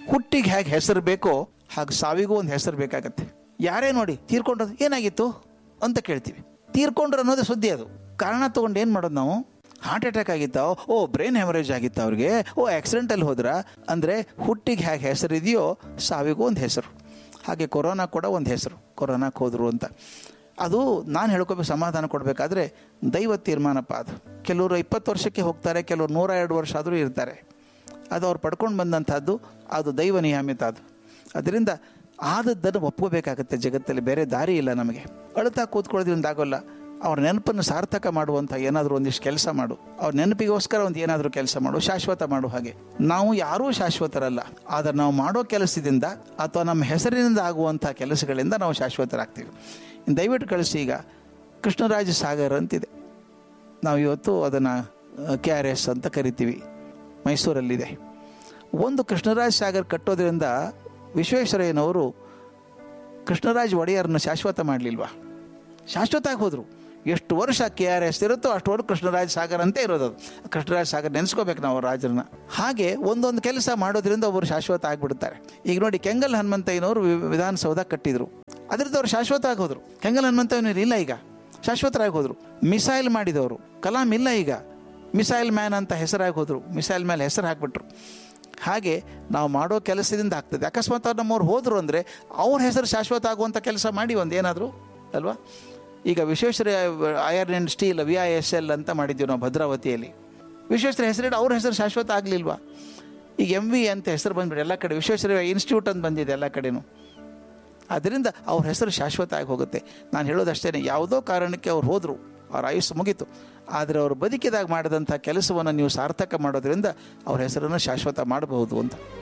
ಹುಟ್ಟಿಗೆ ಹೇಗೆ ಹೆಸರು ಬೇಕೋ ಹಾಗೆ ಸಾವಿಗೂ ಒಂದು ಹೆಸರು ಬೇಕಾಗತ್ತೆ ಯಾರೇ ನೋಡಿ ತೀರ್ಕೊಂಡ್ರು ಏನಾಗಿತ್ತು ಅಂತ ಕೇಳ್ತೀವಿ ತೀರ್ಕೊಂಡ್ರು ಅನ್ನೋದೇ ಸುದ್ದಿ ಅದು ಕಾರಣ ತಗೊಂಡು ಏನು ಮಾಡೋದು ನಾವು ಹಾರ್ಟ್ ಅಟ್ಯಾಕ್ ಆಗಿತ್ತ ಓ ಬ್ರೈನ್ ಹೆಮರೇಜ್ ಆಗಿತ್ತ ಅವ್ರಿಗೆ ಓ ಆಕ್ಸಿಡೆಂಟಲ್ಲಿ ಹೋದ್ರ ಅಂದರೆ ಹುಟ್ಟಿಗೆ ಹೇಗೆ ಹೆಸರು ಇದೆಯೋ ಸಾವಿಗೂ ಒಂದು ಹೆಸರು ಹಾಗೆ ಕೊರೋನಾ ಕೂಡ ಒಂದು ಹೆಸರು ಕೊರೋನಾಕ್ಕೆ ಹೋದರು ಅಂತ ಅದು ನಾನು ಹೇಳ್ಕೋಬೇಕು ಸಮಾಧಾನ ಕೊಡಬೇಕಾದ್ರೆ ದೈವ ತೀರ್ಮಾನಪ್ಪ ಅದು ಕೆಲವರು ಇಪ್ಪತ್ತು ವರ್ಷಕ್ಕೆ ಹೋಗ್ತಾರೆ ಕೆಲವರು ನೂರ ಎರಡು ವರ್ಷ ಆದರೂ ಇರ್ತಾರೆ ಅದು ಅವ್ರು ಪಡ್ಕೊಂಡು ಬಂದಂಥದ್ದು ಅದು ದೈವ ನಿಯಮಿತ ಅದು ಅದರಿಂದ ಆದದ್ದನ್ನು ಒಪ್ಕೋಬೇಕಾಗತ್ತೆ ಜಗತ್ತಲ್ಲಿ ಬೇರೆ ದಾರಿ ಇಲ್ಲ ನಮಗೆ ಅಳುತ್ತಾ ಕೂತ್ಕೊಳ್ಳೋದ್ರಿಂದ ಆಗೋಲ್ಲ ಅವ್ರ ನೆನಪನ್ನು ಸಾರ್ಥಕ ಮಾಡುವಂಥ ಏನಾದರೂ ಒಂದಿಷ್ಟು ಕೆಲಸ ಮಾಡು ಅವ್ರ ನೆನಪಿಗೋಸ್ಕರ ಒಂದು ಏನಾದರೂ ಕೆಲಸ ಮಾಡು ಶಾಶ್ವತ ಮಾಡು ಹಾಗೆ ನಾವು ಯಾರೂ ಶಾಶ್ವತರಲ್ಲ ಆದರೆ ನಾವು ಮಾಡೋ ಕೆಲಸದಿಂದ ಅಥವಾ ನಮ್ಮ ಹೆಸರಿನಿಂದ ಆಗುವಂಥ ಕೆಲಸಗಳಿಂದ ನಾವು ಶಾಶ್ವತರಾಗ್ತೀವಿ ಇನ್ನು ದಯವಿಟ್ಟು ಕಳಿಸಿ ಈಗ ಕೃಷ್ಣರಾಜ ಸಾಗರ್ ಅಂತಿದೆ ನಾವು ಇವತ್ತು ಅದನ್ನು ಕೆ ಆರ್ ಎಸ್ ಅಂತ ಕರಿತೀವಿ ಮೈಸೂರಲ್ಲಿದೆ ಒಂದು ಕೃಷ್ಣರಾಜ ಸಾಗರ್ ಕಟ್ಟೋದ್ರಿಂದ ವಿಶ್ವೇಶ್ವರಯ್ಯನವರು ಕೃಷ್ಣರಾಜ್ ಒಡೆಯರನ್ನ ಶಾಶ್ವತ ಮಾಡಲಿಲ್ವಾ ಶಾಶ್ವತ ಆಗಿ ಹೋದರು ಎಷ್ಟು ವರ್ಷ ಕೆ ಆರ್ ಎಸ್ ಇರುತ್ತೋ ಅಷ್ಟು ವರ್ಷ ಕೃಷ್ಣರಾಜ ಸಾಗರ್ ಅಂತ ಇರೋದು ಅದು ಕೃಷ್ಣರಾಜ ಸಾಗರ್ ನೆನೆಸ್ಕೋಬೇಕು ನಾವು ರಾಜರನ್ನ ಹಾಗೆ ಒಂದೊಂದು ಕೆಲಸ ಮಾಡೋದ್ರಿಂದ ಒಬ್ಬರು ಶಾಶ್ವತ ಆಗಿಬಿಡ್ತಾರೆ ಈಗ ನೋಡಿ ಕೆಂಗಲ್ ಹನುಮಂತಯ್ಯನವರು ವಿ- ವಿಧಾನಸೌಧ ಕಟ್ಟಿದ್ರು ಅದರಿಂದ ಅವ್ರು ಶಾಶ್ವತ ಆಗಿ ಹೋದರು ಕೆಂಗಲ್ ಹನುಮಂತಯ್ಯನವ್ರು ಇಲ್ಲ ಈಗ ಶಾಶ್ವತರಾಗಿ ಹೋದರು ಮಿಸೈಲ್ ಮಾಡಿದವರು ಕಲಾಂ ಇಲ್ಲ ಈಗ ಮಿಸೈಲ್ ಮ್ಯಾನ್ ಅಂತ ಹೆಸರಾಗಿ ಹೋದರು ಮಿಸೈಲ್ ಮೇಲೆ ಹೆಸರು ಹಾಕ್ಬಿಟ್ರು ಹಾಗೆ ನಾವು ಮಾಡೋ ಕೆಲಸದಿಂದ ಆಗ್ತದೆ ಅಕಸ್ಮಾತ್ ಅವ್ರು ನಮ್ಮವ್ರು ಹೋದರು ಅಂದರೆ ಅವ್ರ ಹೆಸರು ಶಾಶ್ವತ ಆಗುವಂಥ ಕೆಲಸ ಮಾಡಿ ಒಂದು ಏನಾದರೂ ಅಲ್ವಾ ಈಗ Vishweshwara iron and steel V I S L ಅಂತ ಮಾಡಿದ್ದೀವಿ ನಾವು ಭದ್ರಾವತಿಯಲ್ಲಿ ವಿಶ್ವೇಶ್ವರ ಹೆಸರಿಟ್ಟು ಅವ್ರ ಹೆಸರು ಶಾಶ್ವತ ಆಗಲಿಲ್ವಾ ಈಗ ಎಮ್ ವಿ ಅಂತ ಹೆಸರು ಬಂದ್ಬಿಟ್ಟು ಎಲ್ಲ ಕಡೆ ವಿಶ್ವೇಶ್ವರ ಇನ್ಸ್ಟಿಟ್ಯೂಟ್ ಅಂತ ಬಂದಿದೆ ಎಲ್ಲ ಕಡೆನೂ ಅದರಿಂದ ಅವ್ರ ಹೆಸರು ಶಾಶ್ವತ ಆಗಿ ಹೋಗುತ್ತೆ ನಾನು ಹೇಳೋದಷ್ಟೇ ಯಾವುದೋ ಕಾರಣಕ್ಕೆ ಅವ್ರು ಹೋದರು ಅವ್ರ ಆಯುಸ್ಸು ಮುಗೀತು ಆದರೆ ಅವರು ಬದುಕಿದಾಗ ಮಾಡಿದಂಥ ಕೆಲಸವನ್ನು ನೀವು ಸಾರ್ಥಕ ಮಾಡೋದ್ರಿಂದ ಅವ್ರ ಹೆಸರನ್ನು ಶಾಶ್ವತ ಮಾಡಬಹುದು ಅಂತ